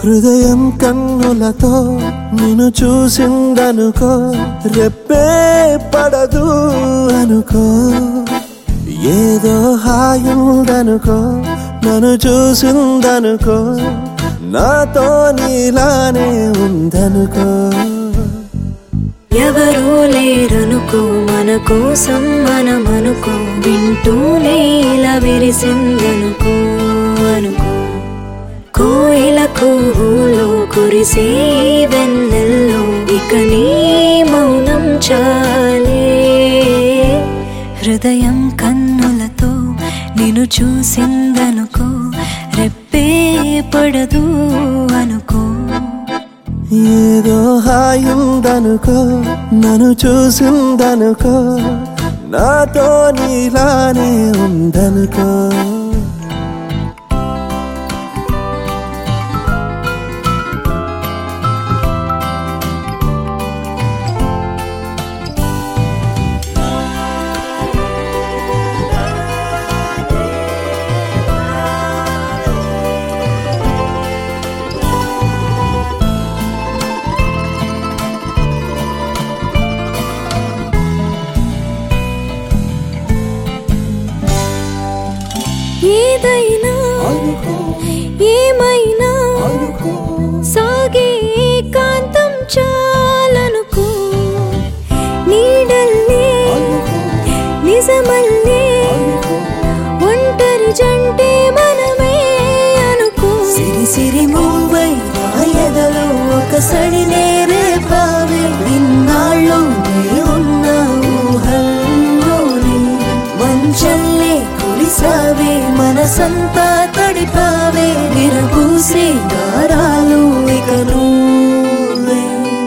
హృదయం కన్నులతో నిన్ను చూసిందనుకో రెప్పే పడదు అనుకో ఏదో హాయుందనుకో నన్ను చూసిందనుకో నాతో నీలానే ఉందనుకో ఎవరూ లేరనుకో మన కోసం మనమనుకో వింటూనే ఇలా విరిసిందనుకో అనుకో కోయిల కూహులో కురిసే ఈ వెన్నెల్లో ఇక నీ మౌనం చాలే హృదయం కన్నులతో నిన్ను చూసిందనుకో రెప్పే పడదు అనుకో ఏదో హాయుందనుకో నన్ను చూసిందనుకో నాతో నీలానే ఉందనుకో ఏదైనా ఏమైనా సాగే ఏకాంతం చాలనుకో నీడల్లే నిజమల్లే ఒంటరి జంటే మనమే అనుకో సిరి సిరి మూవై నా ఎదలో ఒక సడి నేరే పావే ఇన్నాళ్ళు నే ఉన్న ఊహల్లోనే మంచల్లే కురిసావే మనసంతా తడిపావే విరగూసే దారాలు ఇక నువ్వే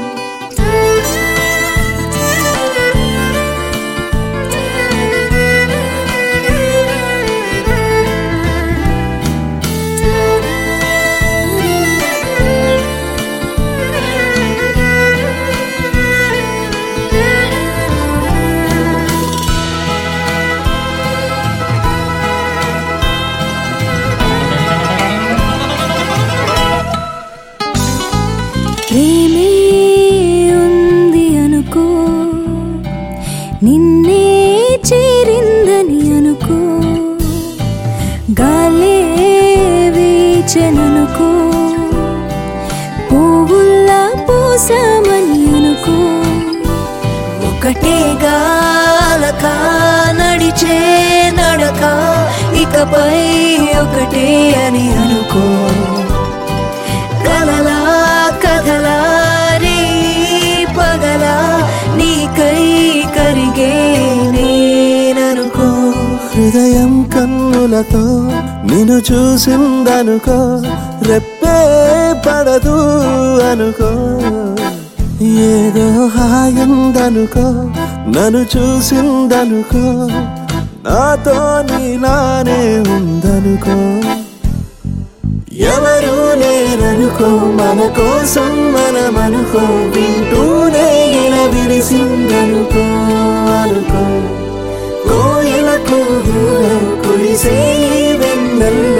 ప్రేమే ఉంది అనుకో నిన్నే చేరిందని అనుకో గాలే వీచెననుకో పువ్వుల్లా పూసామని అనుకో ఒకటే గాలక నడిచే నడక ఇకపై ఒకటే అని అనుకో కలలా కథలా రే పగలా నీకై కరిగే నేననుకో హృదయం కన్నులతో నిన్ను చూసిందనుకో రెప్పే పడదు అనుకో ఏదో హాయిందనుకో నన్ను చూసిందనుకో నాతో నీలానే ఉందనుకో ఎవరు లేరనుకో మన కోసం మనమనుకో వింటూనే ఇలా విరిసిందనుకో అనుకో కోయిలకు కురిసే ఈ వెన్నెల్లో